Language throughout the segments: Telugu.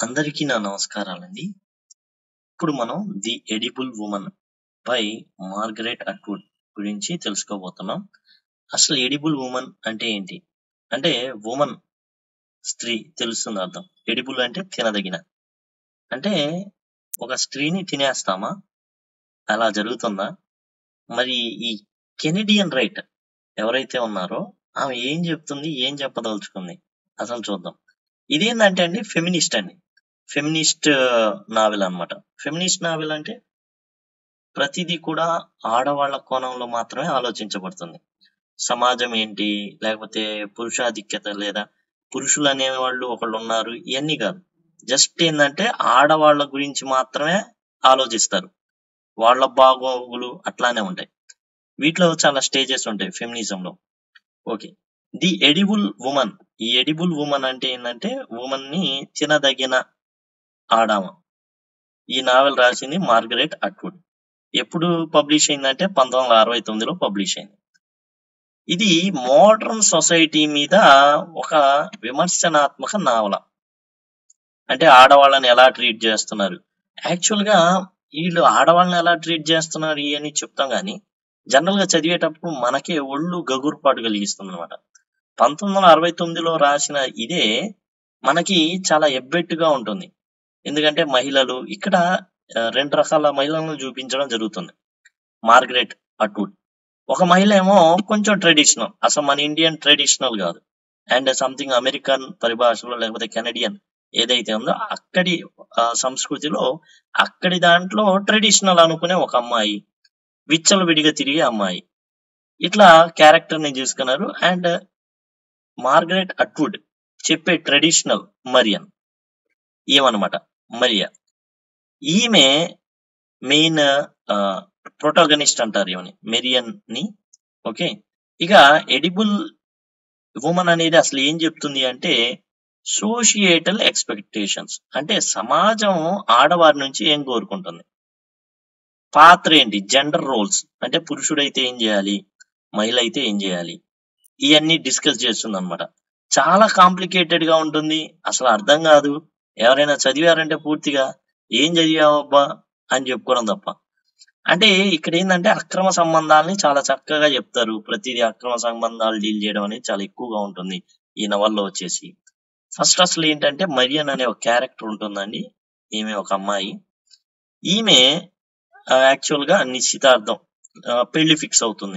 అందరికీ నా నమస్కారాలండి. ఇప్పుడు మనం 'the edible woman' by Margaret Atwood గురించి తెలుసుకోబోతున్నాం. అసలు ఎడిబుల్ వుమన్ అంటే ఏంటి? అంటే వుమన్ స్త్రీ తెలుస్తుంది అర్థం. ఎడిబుల్ అంటే తినదగిన. అంటే ఒక స్త్రీని తినేస్తామా? అలా జరుగుతుందా? మరి ఈ కెనడియన్ రైట్ ఎవరైతే ఉన్నారో ఆమె ఏం చెప్తుంది? ఏం చెప్పదలుచుకుంది? అసలు చూద్దాం. ఇదేందంటే అండి ఫెమినిస్ట్ అండి. ఫెమినిస్ట్ నావెల్ అన్నమాట. ఫెమినిస్ట్ నావెల్ అంటే ప్రతిదీ కూడా ఆడవాళ్ళ కోణంలో మాత్రమే ఆలోచించబడుతుంది. సమాజం ఏంటి? లేకపోతే పురుషాధిక్యత లేదా పురుషులు అనేవాళ్ళు ఒకళ్ళున్నారు. ఇయన్నీ కాదు. జస్ట్ ఏందంటే ఆడవాళ్ళ గురించి మాత్రమే ఆలోచిస్తారు. వాళ్ళ బాగోగులు అట్లానే ఉంటాయి. వీటిలో చాలా స్టేజెస్ ఉంటాయి ఫెమినిజంలో. ఓకే. The edible woman. ఈ ఎడిబుల్ వుమన్ అంటే ఏందంటే వుమన్ ని తినదగిన ఆడామ. ఈ నావెల్ రాసింది మార్గరెట్ అట్వుడ్. ఎప్పుడు పబ్లిష్ అయిందంటే 1969లో పబ్లిష్ అయింది. ఇది మోడర్న్ సొసైటీ మీద ఒక విమర్శనాత్మక నవల. అంటే ఆడవాళ్ళని ఎలా ట్రీట్ చేస్తున్నారు? యాక్చువల్ గా వీళ్ళు ఆడవాళ్ళని ఎలా ట్రీట్ చేస్తున్నారు ఇయన్నీ చెప్తాం గానీ జనరల్ గా చదివేటప్పుడు మనకే ఒళ్ళు గగుర్పాటు కలిగిస్తుందన్నమాట. 1969లో రాసిన ఇదే మనకి చాలా ఎబ్బెట్టుగా ఉంటుంది. ఎందుకంటే మహిళలు ఇక్కడ ఆహ్, 2 రకాల మహిళలను చూపించడం జరుగుతుంది. Margaret Atwood. ఒక మహిళ ఏమో కొంచెం ట్రెడిషనల్. అసలు మన ఇండియన్ ట్రెడిషనల్ కాదు. అండ్ సంథింగ్ అమెరికన్ పరిభాషలో లేకపోతే కెనడియన్ ఏదైతే ఉందో అక్కడి ఆహ్, సంస్కృతిలో అక్కడి దాంట్లో ట్రెడిషనల్ అనుకునే ఒక అమ్మాయి. విచ్చలవిడిగా తిరిగే అమ్మాయి. ఇట్లా క్యారెక్టర్ ని తీసుకున్నారు. అండ్ మార్గరెట్ అట్వుడ్ చెప్పే ట్రెడిషనల్ మరియన్. ఈమెనమాట మరియా. ఈమె మెయిన్ ఆహ్, ప్రొటాగనిస్ట్ అంటారు ఈమెని. మెరియన్ ని. ఓకే. ఇక ఎడిబుల్ వుమన్ అనేది అసలు ఏం చెప్తుంది అంటే సోషియేటల్ ఎక్స్‌పెక్టేషన్స్. అంటే సమాజం ఆడవారి నుంచి ఏం కోరుకుంటుంది? పాత్ర ఏంటి? Gender roles. అంటే పురుషుడైతే ఏం చేయాలి? మహిళ అయితే ఏం చేయాలి? ఇయన్నీ డిస్కస్ చేస్తుందన్నమాట. చాలా కాంప్లికేటెడ్ గా ఉంటుంది. అసలు అర్థం కాదు. ఎవరైనా చదివారంటే పూర్తిగా ఏం చదివావబ్బా అని చెప్పుకోవడం తప్ప. అంటే ఇక్కడ ఏందంటే అక్రమ సంబంధాలని చాలా చక్కగా చెప్తారు. ప్రతిదీ అక్రమ సంబంధాలు డీల్ చేయడం అనేది చాలా ఎక్కువగా ఉంటుంది. ఈ నవల్లో వచ్చేసి. ఫస్ట్ అసలు ఏంటంటే మరియన్ అనే ఒక క్యారెక్టర్ ఉంటుందండి. ఈమె ఒక అమ్మాయి. ఈమె ఆహ్, యాక్చువల్ గా నిశ్చితార్థం ఆహ్, పెళ్లి ఫిక్స్ అవుతుంది.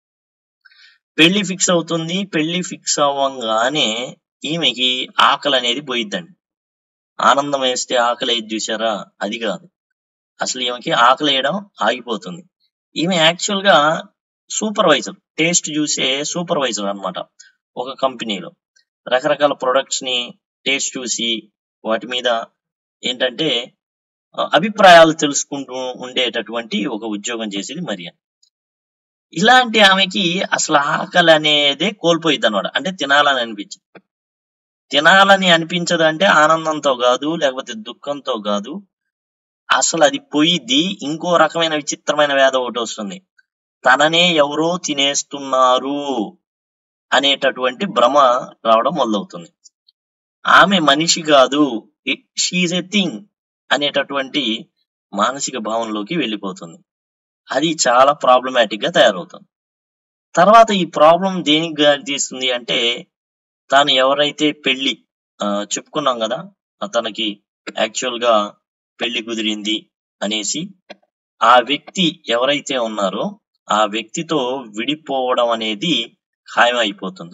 పెళ్లి ఫిక్స్ అవుతుంది. పెళ్లి ఫిక్స్ అవ్వంగానే ఈమెకి ఆకలనేది పోయిద్దండి. ఆనందం వేస్తే ఆకలేయదు చూసారా? అది కాదు. అసలు ఈమెకి ఆకలేయడం ఆగిపోతుంది. ఈమె యాక్చువల్ గా సూపర్వైజర్. టేస్ట్ చూసే సూపర్వైజర్ అన్నమాట. ఒక కంపెనీలో. రకరకాల ప్రొడక్ట్స్ ని టేస్ట్ చూసి వాటి మీద ఏంటంటే ఆహ్, అభిప్రాయాలు తెలుసుకుంటూ ఉండేటటువంటి ఒక ఉద్యోగం చేసేది మరియన్. ఇలాంటి ఆమెకి అసలు ఆకలి అనేదే కోల్పోయిద్దన్నమాట. అంటే తినాలని అనిపించదు. తినాలని అనిపించదంటే ఆనందంతో కాదు, లేకపోతే దుఃఖంతో కాదు. అసలు అది పోయిద్ది. ఇంకో రకమైన విచిత్రమైన వ్యాధి ఒకటొస్తుంది. తననే ఎవరో తినేస్తున్నారు అనేటటువంటి భ్రమ రావడం మొదలవుతుంది. ఆమె మనిషి కాదు. ఇ షీ ఈజ్ ఎ థింగ్ అనేటటువంటి మానసిక భావనలోకి వెళ్ళిపోతుంది. అది చాలా ప్రాబ్లమాటిక్ గా తయారవుతుంది. తర్వాత ఈ ప్రాబ్లమ్ దేనికి దారి తీస్తుంది అంటే తాను ఎవరైతే పెళ్లి ఆహ్, చెప్పుకున్నాం కదా! తనకి యాక్చువల్ గా పెళ్లి కుదిరింది అనేసి ఆ వ్యక్తి ఎవరైతే ఉన్నారో ఆ వ్యక్తితో విడిపోవడం అనేది ఖాయం అయిపోతుంది.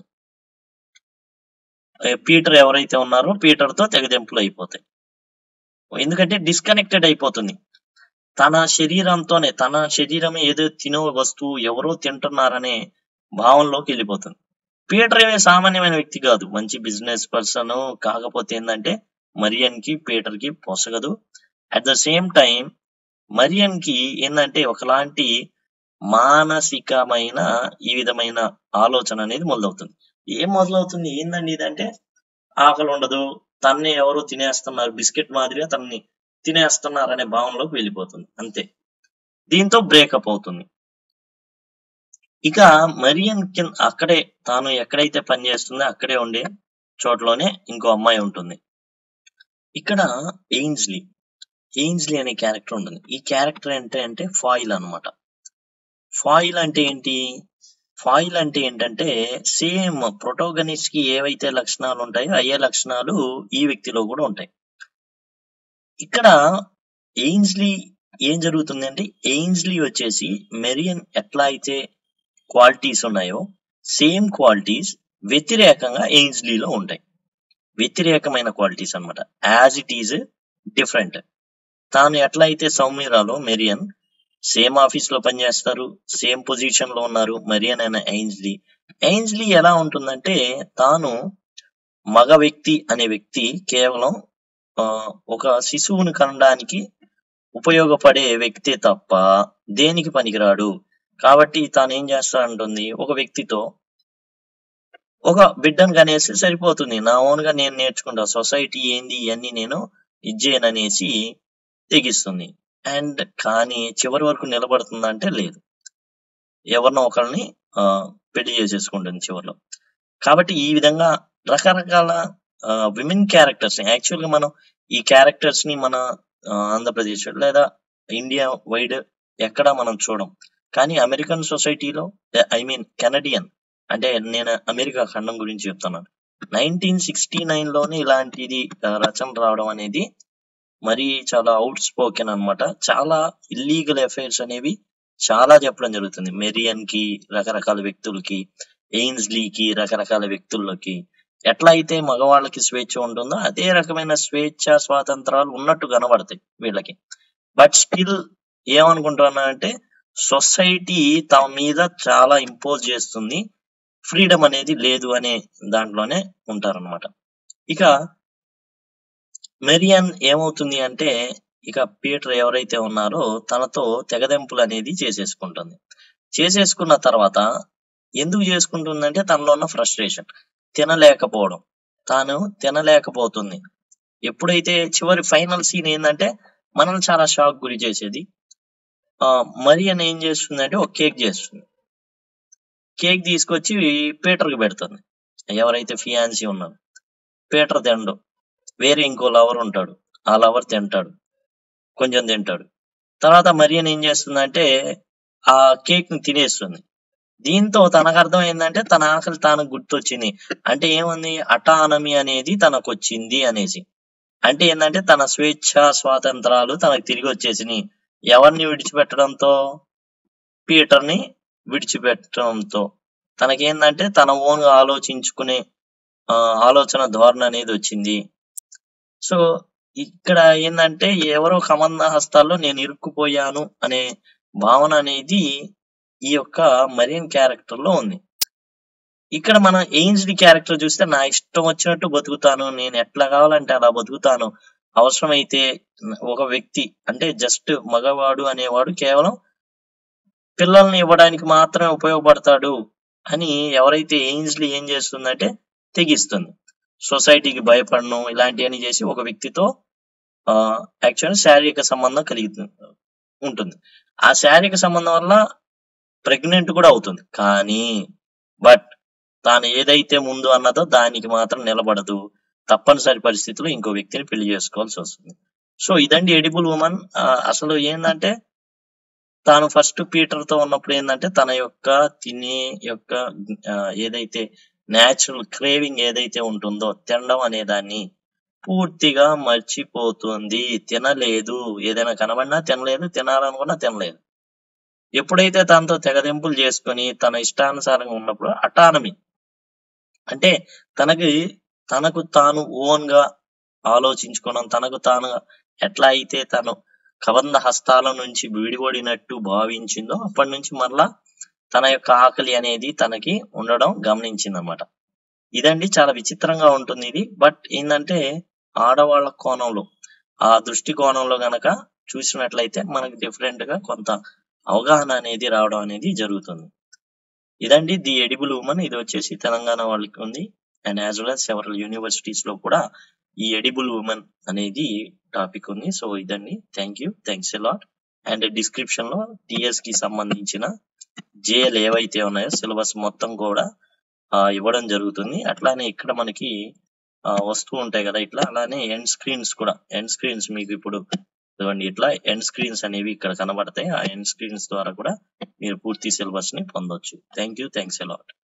ఆహ్, పీటర్ ఎవరైతే ఉన్నారో పీటర్‌తో తెగదెంపులు అయిపోతాయి. ఎందుకంటే డిస్కనెక్టెడ్ అయిపోతుంది. తన శరీరంతోనే తన శరీరమే ఏదో తినే వస్తువు ఎవరో తింటున్నారనే భావనలోకి వెళ్ళిపోతుంది. పీటర్ ఏమి సామాన్యమైన వ్యక్తి కాదు. మంచి బిజినెస్ పర్సన్. కాకపోతే ఏందంటే మరియన్‌కి, పీటర్‌కి పొసగదు. అట్ ద సేమ్ టైమ్ మరియన్‌కి ఏందంటే ఒకలాంటి మానసికమైన ఈ విధమైన ఆలోచన అనేది మొదలవుతుంది. ఏం మొదలవుతుంది? ఏందండి ఇదంటే ఆకలి ఉండదు. తన్నే ఎవరో తినేస్తున్నారు. బిస్కెట్ మాదిరిగా తనని తినేస్తున్నారనే భావనలోకి వెళ్ళిపోతుంది. అంతే. దీంతో బ్రేకప్ అవుతుంది. ఇక మరియన్ కిన్ అక్కడే తాను ఎక్కడైతే పని చేస్తుందో అక్కడే ఉండే చోటలోనే ఇంకో అమ్మాయి ఉంటుంది. ఇక్కడ ఎయిన్స్లీ ఎయిన్స్లీ అనే క్యారెక్టర్ ఉంటుంది ఈ క్యారెక్టర్ ఏంటి అంటే ఫాయిల్ అన్నమాట ఫాయిల్ అంటే ఏంటి ఫాయిల్ అంటే ఏంటంటే సేమ్ ప్రొటోగనిస్ట్ కి ఏవైతే లక్షణాలు ఉంటాయో అయ్యే లక్షణాలు ఈ వ్యక్తిలో కూడా ఉంటాయి ఇక్కడ ఎయిన్స్లీ ఏం జరుగుతుంది అంటే ఎయిన్స్లీ వచ్చేసి మెరియన్ ఎట్లా అయితే క్వాలిటీస్ ఉన్నాయో సేమ్ క్వాలిటీస్ వ్యతిరేకంగా ఎయిన్స్లీలో ఉంటాయి వ్యతిరేకమైన క్వాలిటీస్ అన్నమాట యాజ్ ఇట్ ఈజ్ డిఫరెంట్ తాను ఎట్లా అయితే సౌమ్యరాలో మెరియన్ సేమ్ ఆఫీస్ లో పనిచేస్తారు సేమ్ పొజిషన్ లో ఉన్నారు మరియన్ అయిన ఎయిన్స్లీ ఎయిన్స్లీ ఎలా ఉంటుందంటే తాను మగ వ్యక్తి అనే వ్యక్తి కేవలం ఆ, ఒక శిశువుని కనడానికి ఉపయోగపడే వ్యక్తి తప్ప దేనికి పనికిరాడు కాబట్టి తాను ఏం చేస్తాడంటుంది ఒక వ్యక్తితో ఒక బిడ్డను కనేసి సరిపోతుంది నా ఓన్ గా నేను నేర్చుకుంటా సొసైటీ ఏంది ఇవన్నీ నేను ఇచ్చేయననేసి తెగిస్తుంది అండ్ కానీ చివరి వరకు నిలబడుతుందంటే లేదు ఎవరినో ఒకరిని ఆ, పెళ్లి చేసేసుకుంటుంది చివరిలో కాబట్టి ఈ విధంగా రకరకాల విమెన్ క్యారెక్టర్స్ యాక్చువల్ గా మనం ఈ క్యారెక్టర్స్ ని మన ఆ, ఆంధ్రప్రదేశ్ లేదా ఇండియా వైడ్ ఎక్కడ మనం చూడం కానీ అమెరికన్ సొసైటీలో ఐ మీన్ కెనడియన్ అంటే నేను అమెరికా ఖండం గురించి చెప్తున్నాను నైన్టీన్ సిక్స్టీ నైన్ లోనే ఇలాంటిది ఆ, రచన రావడం అనేది మరి చాలా అవుట్ స్పోకెన్ అన్నమాట చాలా ఇల్లీగల్ అఫైర్స్ అనేవి చాలా చెప్పడం జరుగుతుంది మెరియన్ కి రకరకాల వ్యక్తులకి ఎయిన్స్లీకి రకరకాల వ్యక్తుల్లోకి ఎట్లా అయితే మగవాళ్ళకి స్వేచ్ఛ ఉంటుందో అదే రకమైన స్వేచ్ఛ స్వాతంత్రాలు ఉన్నట్టు కనబడతాయి వీళ్ళకి బట్ స్టిల్ ఏమనుకుంటున్నా అంటే సొసైటీ తమ మీద చాలా ఇంపోజ్ చేస్తుంది ఫ్రీడమ్ అనేది లేదు అనే దాంట్లోనే ఉంటారన్నమాట ఇక మెరియన్ ఏమవుతుంది అంటే ఇక పీటర్ ఎవరైతే ఉన్నారో తనతో తెగదెంపులు అనేది చేసేసుకుంటుంది చేసేసుకున్న తర్వాత ఎందుకు చేసుకుంటుందంటే తనలో ఉన్న ఫ్రస్ట్రేషన్ తినలేకపోవడం తాను తినలేకపోతుంది ఎప్పుడైతే చివరి ఫైనల్ సీన్ ఏంటంటే మనల్ని చాలా షాక్ గురి చేసేది ఆ మరియన్ ఏం చేస్తుందంటే ఒక కేక్ చేస్తుంది కేక్ తీసుకొచ్చి పీటర్కి పెడుతుంది ఎవరైతే ఫియాన్సీ ఉన్నారో పీటర్ తినడు వేరే ఇంకో లవర్ ఉంటాడు ఆ లవర్ తింటాడు కొంచెం తింటాడు తర్వాత మరియన్ ఏం చేస్తుందంటే ఆ కేక్ ని తినేస్తుంది దీంతో తనకు అర్థమైందంటే తన ఆకలి తాను గుర్తొచ్చింది అంటే ఏముంది అటానమీ అనేది తనకు వచ్చింది అనేసి అంటే ఏంటంటే తన స్వేచ్ఛ స్వాతంత్రాలు తనకు తిరిగి వచ్చేసినాయి ఎవరిని విడిచిపెట్టడంతో పీటర్ ని విడిచిపెట్టడంతో తనకేందంటే తన ఓన్ గా ఆలోచించుకునే ఆ, ఆలోచన ధోరణి అనేది వచ్చింది సో ఇక్కడ ఏంటంటే ఎవరో కమంద హస్తాల్లో నేను ఇరుక్కుపోయాను అనే భావన అనేది ఈ యొక్క మరియన్ క్యారెక్టర్ లో ఉంది ఇక్కడ మనం ఎయిన్స్డి క్యారెక్టర్ చూస్తే నా ఇష్టం వచ్చినట్టు బతుకుతాను నేను ఎట్లా కావాలంటే అలా బతుకుతాను అవసరమైతే ఒక వ్యక్తి అంటే జస్ట్ మగవాడు అనేవాడు కేవలం పిల్లల్ని ఇవ్వడానికి మాత్రమే ఉపయోగపడతాడు అని ఎవరైతే ఎయిన్స్లీ ఏం చేస్తుందంటే తెగిస్తుంది సొసైటీకి భయపడడం ఇలాంటివన్నీ చేసి ఒక వ్యక్తితో యాక్చువల్ శారీరక సంబంధం కలిగి ఉంటుంది ఆ శారీరక సంబంధం వల్ల ప్రెగ్నెంట్ కూడా అవుతుంది కానీ బట్ తాను ఏదైతే ముందు అన్నదో దానికి మాత్రం నిలబడదు తప్పనిసరి పరిస్థితిలో ఇంకో వ్యక్తిని పెళ్లి చేసుకోవాల్సి వస్తుంది సో ఇదండి ఎడిబుల్ ఉమెన్ అసలు ఏంటంటే తాను ఫస్ట్ పీటర్ తో ఉన్నప్పుడు ఏంటంటే తన యొక్క తినే యొక్క ఆ, ఏదైతే న్యాచురల్ క్రేవింగ్ ఏదైతే ఉంటుందో తినడం అనే దాన్ని పూర్తిగా మర్చిపోతుంది తినలేదు ఏదైనా కనబడినా తినలేదు తినాలనుకున్నా తినలేదు ఎప్పుడైతే తనతో తెగదెంపులు చేసుకొని తన ఇష్టానుసారంగా ఉన్నప్పుడు అటానమీ అంటే తనకి తనకు తాను ఓన్ గా ఆలోచించుకోవడం తనకు తాను ఎట్లా అయితే తను కబంధ హస్తాల నుంచి విడిపడినట్టు భావించిందో అప్పటి నుంచి మరలా తన యొక్క ఆకలి అనేది తనకి ఉండడం గమనించింది ఇదండి చాలా విచిత్రంగా ఉంటుంది ఇది బట్ ఏంటంటే ఆడవాళ్ళ కోణంలో ఆ దృష్టి కోణంలో గనక చూసినట్లయితే మనకి డిఫరెంట్ గా కొంత అవగాహన అనేది రావడం అనేది జరుగుతుంది ఇదండి ది ఎడిబుల్ ఉమెన్ ఇది వచ్చేసి తెలంగాణ వాళ్ళకి ఉంది and as well as several universities లో కూడా ఈ ఎడిబుల్ ఉమెన్ అనేది టాపిక్ ఉంది సో ఇదండి thank you thanks lot and description లో టిఎస్ కి సంబంధించిన జేఎల్ ఏవైతే ఉన్నాయో సిలబస్ మొత్తం కూడా ఆ, ఇవ్వడం జరుగుతుంది అట్లానే ఇక్కడ మనకి ఆ, వస్తూ ఉంటాయి కదా ఇట్లా అలానే ఎండ్ స్క్రీన్స్ కూడా ఎండ్ స్క్రీన్స్ మీకు ఇప్పుడు ఇదిగోండి ఇట్లా ఎండ్ స్క్రీన్స్ అనేవి ఇక్కడ కనబడతాయి ఆ ఎండ్ స్క్రీన్స్ ద్వారా కూడా మీరు పూర్తి సిలబస్ ని పొందొచ్చు థ్యాంక్ యూ థ్యాంక్స్ అలాట్